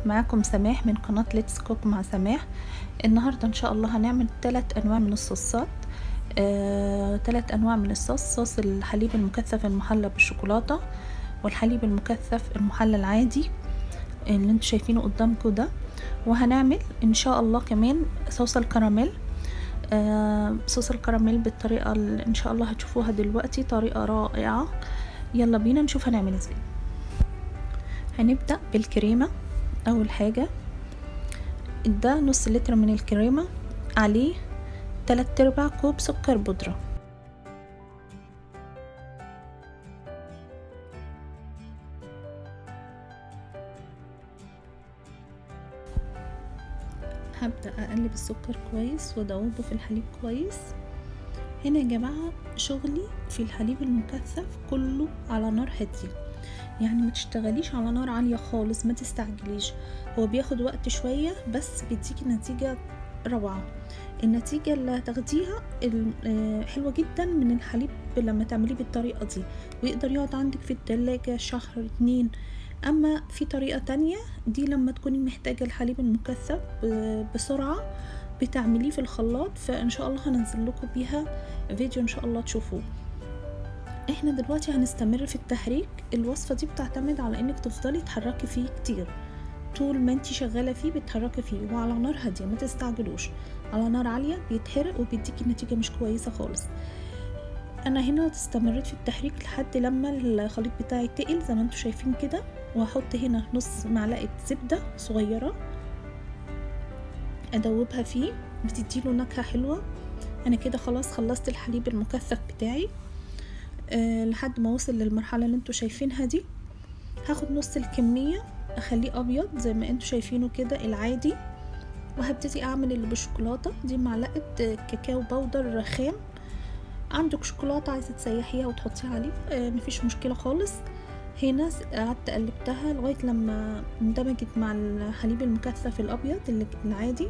معاكم سماح من قناة ليتس كوك مع سماح النهاردة ان شاء الله هنعمل ثلاث انواع من الصوصات آه، ثلاث انواع من الصوص صوص الحليب المكثف المحلى بالشوكولاتة والحليب المكثف المحلى العادي اللي انتوا شايفينه قدامكم ده وهنعمل ان شاء الله كمان صوص الكراميل آه، صوص الكراميل بالطريقة اللي ان شاء الله هتشوفوها دلوقتي طريقة رائعة يلا بينا نشوف هنعمل ازاي هنبدأ بالكريمة أول حاجة ده نص لتر من الكريمة عليه تلات ارباع كوب سكر بودرة هبدأ أقلب السكر كويس وأدوبه في الحليب كويس هنا يا جماعة شغلي في الحليب المكثف كله على نار هادية يعني ما تشتغليش على نار عالية خالص ما تستعجليش هو بياخد وقت شوية بس بيديكي نتيجة روعة النتيجة اللي هتاخديها حلوة جدا من الحليب لما تعمليه بالطريقة دي ويقدر يقعد عندك في التلاجة شهر اتنين اما في طريقة تانية دي لما تكوني محتاجة الحليب المكثف بسرعة بتعمليه في الخلاط فان شاء الله هنزل لكم بيها فيديو ان شاء الله تشوفوه احنا دلوقتي هنستمر في التحريك الوصفة دي بتعتمد على انك تفضلي تحركي فيه كتير طول ما انتي شغالة فيه بتحركي فيه وعلى نار هادية ما تستعجلوش على نار عالية بيتحرق وبيديكي نتيجة مش كويسة خالص انا هنا استمريت في التحريك لحد لما الخليط بتاعي تقل زي ما انتوا شايفين كده وهحط هنا نص معلقة زبدة صغيرة ادوبها فيه بتديله نكهة حلوة انا كده خلاص خلصت الحليب المكثف بتاعي أه لحد ما وصل للمرحلة اللي انتوا شايفينها دي هاخد نص الكمية اخليه ابيض زي ما انتوا شايفينه كده العادي وهبتدي اعمل اللي بالشوكولاتة دي معلقة كاكاو بودر خام عندك شوكولاتة عايزة تسيحيها وتحطيها عليه أه مفيش مشكلة خالص هنا قعدت قلبتها لغاية لما اندمجت مع الحليب المكثف الابيض اللي العادي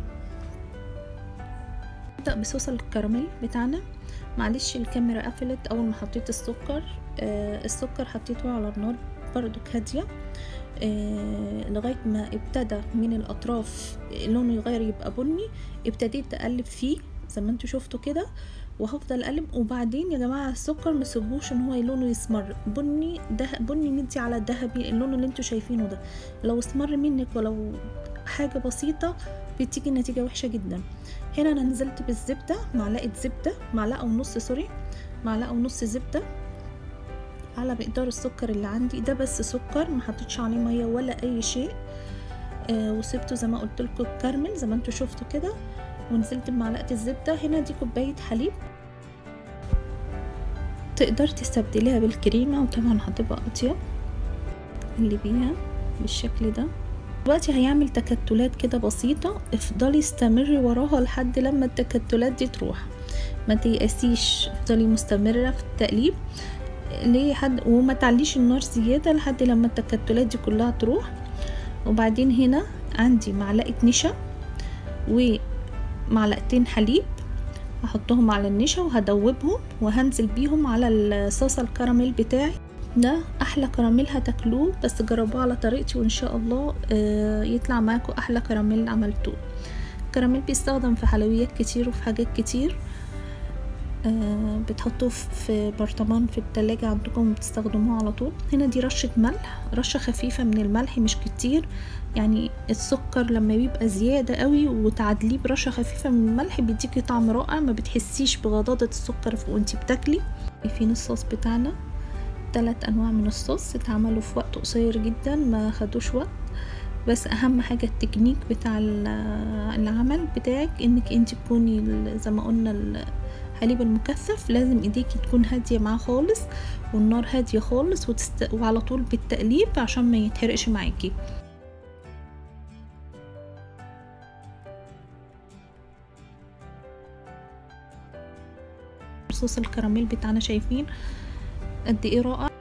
نبدأ بصوص الكراميل بتاعنا معلش الكاميرا قفلت اول ما حطيت السكر آه السكر حطيته على النار برضو هاديه آه لغايه ما ابتدى من الاطراف لونه يغير يبقى بني ابتديت اقلب فيه زي ما انتوا شفتوا كده وهفضل اقلب وبعدين يا جماعه السكر ما تسيبوش ان هو لونه يسمر بني ده بني مدي على الذهبي اللون اللي انتوا شايفينه ده لو اسمر منك ولو حاجه بسيطه بتيجي النتيجه وحشه جدا هنا انا نزلت بالزبده معلقه زبده معلقه ونص سوري معلقه ونص زبده على مقدار السكر اللي عندي ده بس سكر ما حطيتش عليه ميه ولا اي شيء آه وسبته زي ما قلت لكم كرمل زي ما انتوا شفتوا كده ونزلت بمعلقه الزبده هنا دي كوبايه حليب تقدر تستبدليها بالكريمه وطبعا هتبقى اطيب اللي بيها بالشكل ده دلوقتي هيعمل تكتلات كده بسيطة افضلي استمري وراها لحد لما التكتلات دي تروح ما تيأسيش افضلي مستمرة في التقليب ليه حد وما تعليش النار زيادة لحد لما التكتلات دي كلها تروح وبعدين هنا عندي معلقة نشا ومعلقتين حليب هحطهم على النشا وهدوبهم وهنزل بيهم على الصوص الكراميل بتاعي ده احلى كراميل هتاكلوه بس جربوه على طريقتي وان شاء الله يطلع معاكم احلى كراميل عملتوه الكراميل بيستخدم في حلويات كتير وفي حاجات كتير بتحطوه في برطمان في التلاجة عندكم وبتستخدموه على طول هنا دي رشة ملح رشة خفيفة من الملح مش كتير يعني السكر لما بيبقى زيادة قوي وتعادليه برشة خفيفة من الملح بيديكي طعم رائع ما بتحسيش بغضاضة السكر وانتي بتاكلي فين الصوص بتاعنا ثلاث انواع من الصوص اتعملوا في وقت قصير جدا ما خدوش وقت بس اهم حاجة التكنيك بتاع العمل بتاعك انك انت تكوني زي ما قلنا الحليب المكثف لازم ايديكي تكون هادية معاه خالص والنار هادية خالص وتست... وعلى طول بالتقليب عشان ما يتحرقش معاكي صوص الكراميل بتاعنا شايفين قد ايه رائع